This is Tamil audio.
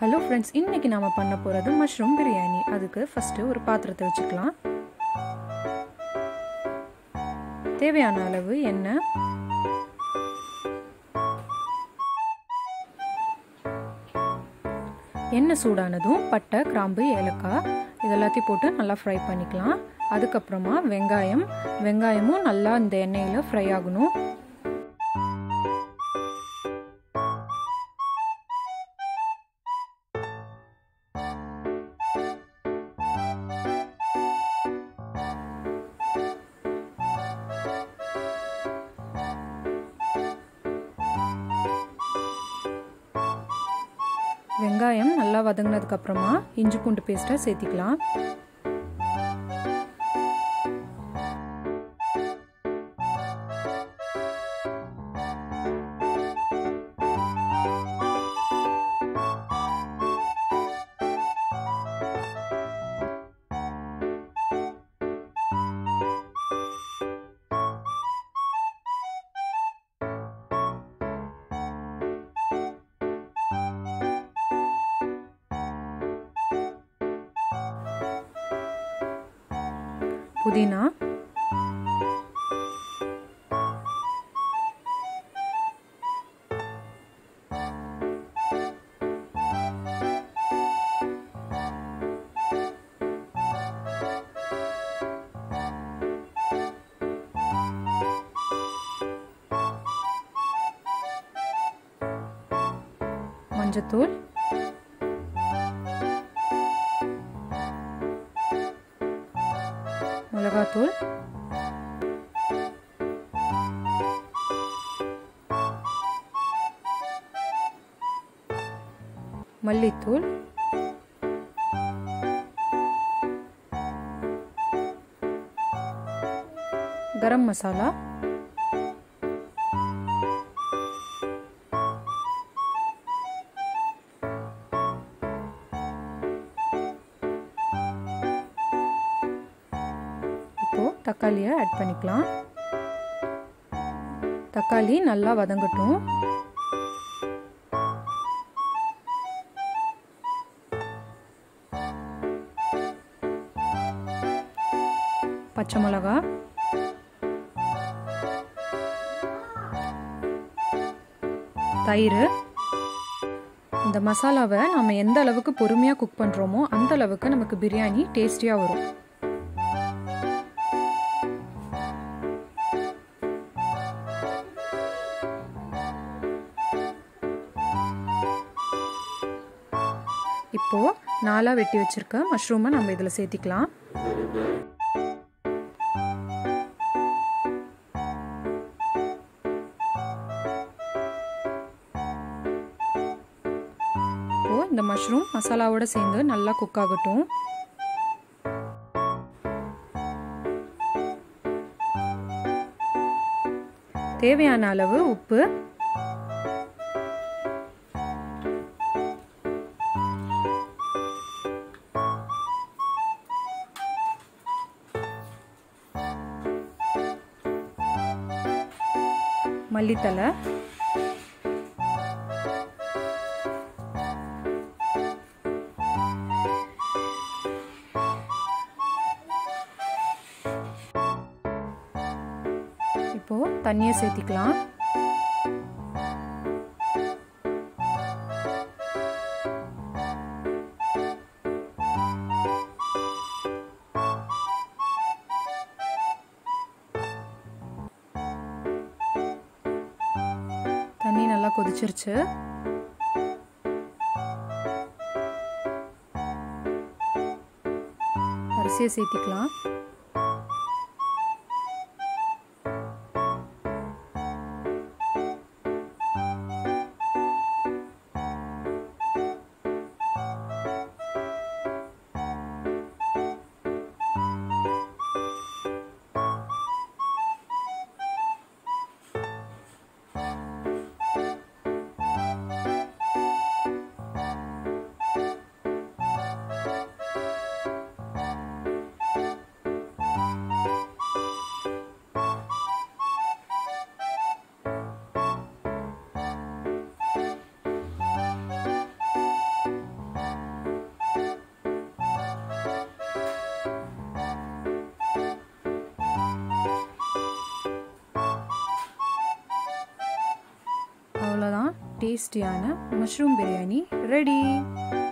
ஹலோ ஃப்ரெண்ட்ஸ் இன்னைக்கு நாம் பண்ண போகிறது மஷ்ரூம் பிரியாணி அதுக்கு ஃபஸ்ட்டு ஒரு பாத்திரத்தை வச்சுக்கலாம் தேவையான அளவு எண்ணெய் எண்ணெய் சூடானதும் பட்டை கிராம்பு ஏலக்காய் இதெல்லாத்தையும் போட்டு நல்லா ஃப்ரை பண்ணிக்கலாம் அதுக்கப்புறமா வெங்காயம் வெங்காயமும் நல்லா இந்த எண்ணெயில் ஃப்ரை ஆகணும் வெங்காயம் நல்லா வதங்கினதுக்கு அப்புறமா இஞ்சி பூண்டு பேஸ்ட்டை சேர்த்திக்கலாம் புதினா மஞ்சத்தூள் மிளகாத்தூள் மல்லித்தூள் கரம் மசாலா இப்போ தக்காளியை ஆட் பண்ணிக்கலாம் தக்காளி நல்லா வதங்கட்டும் பச்சை மிளகா தயிர் இந்த மசாலாவை நம்ம எந்த அளவுக்கு பொறுமையாக குக் பண்ணுறோமோ அந்த அளவுக்கு நமக்கு பிரியாணி டேஸ்டியாக வரும் இப்போ நாலாக வெட்டி வச்சிருக்க மஷ்ரூமை நம்ம இதில் சேர்த்திக்கலாம் இப்போ இந்த மஷ்ரூம் மசாலாவோட சேர்ந்து நல்லா குக் ஆகட்டும் தேவையான அளவு உப்பு மல்லித்தலை இப்போ தண்ணியை சேர்த்திக்கலாம் தண்ணி நல்லா கொதிச்சிருச்சு அரிசியை சேர்த்திக்கலாம் டேஸ்டியான மஷ்ரூம் பிரியாணி ரெடி